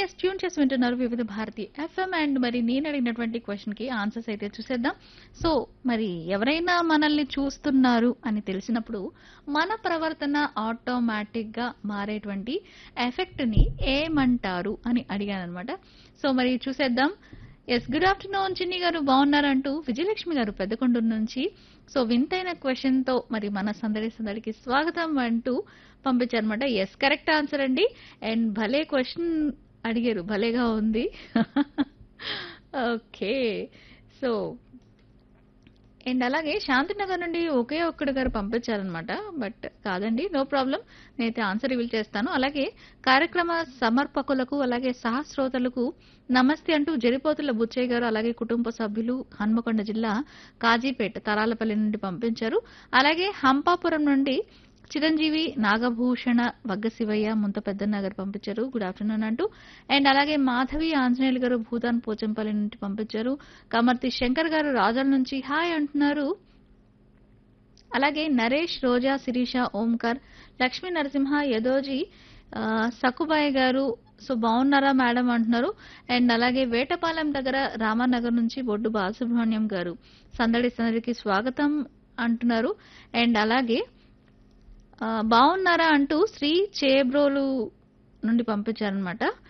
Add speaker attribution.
Speaker 1: yes tune చేసి వింటున్నారు వివిధ భారతి ఎఫ్ఎం అండ్ మరి నేను అడిగినటువంటి క్వశ్చన్ కి ఆన్సర్స్ అయితే చూసేద్దాం సో మరి ఎవరైనా మనల్ని చూస్తున్నారు అని తెలిసినప్పుడు మన ప్రవర్తన ఆటోమేటిక్ గా మారేటువంటి ఎఫెక్ట్ ని ఏమంటారు అని అడిగాను అనమాట సో మరి చూసేద్దాం ఎస్ గుడ్ ఆఫ్టర్నూన్ చిన్ని గారు బాగున్నారంటూ విజయలక్ష్మి గారు పెద్దకొండూరు నుంచి సో వింతైన క్వశ్చన్ తో మరి మన సందడి సందడికి స్వాగతం అంటూ పంపించారనమాట ఎస్ కరెక్ట్ ఆన్సర్ అండి అండ్ భలే క్వశ్చన్ అడిగారు భలేగా ఉంది ఓకే సో అండ్ అలాగే శాంతినగర్ నుండి ఒకే ఒక్కడు గారు పంపించారనమాట బట్ కాదండి నో ప్రాబ్లం నేనైతే ఆన్సర్ రివీల్ చేస్తాను అలాగే కార్యక్రమ సమర్పకులకు అలాగే సహస్రోతలకు నమస్తే అంటూ జరిపోతుల బుచ్చయ్య గారు అలాగే కుటుంబ సభ్యులు హన్మకొండ జిల్లా కాజీపేట తరాలపల్లి నుండి పంపించారు అలాగే హంపాపురం నుండి చిరంజీవి నాగభూషణ వగ్గ శివయ్య ముంత పెద్దన్న గారు పంపించారు గుడ్ ఆఫ్టర్నూన్ అంటూ అండ్ అలాగే మాధవి ఆంజనేయులు గారు భూతాన్ పోచంపల్లి నుండి పంపించారు కమర్తి శంకర్ గారు రాజాల నుంచి హాయ్ అంటున్నారు అలాగే నరేష్ రోజా శిరీష ఓంకర్ లక్ష్మీ నరసింహ యదోజీ ఆ, సకుబాయ్ గారు సో బాగున్నారా మేడం అంటున్నారు అండ్ అలాగే వేటపాలెం దగ్గర రామానగర్ నుంచి బొడ్డు బాలసుబ్రహ్మణ్యం గారు సందడి సందడికి స్వాగతం అంటున్నారు అండ్ అలాగే ఆ, బాగున్నారా అంటూ శ్రీ చేబ్రోలు నుండి పంపించారనమాట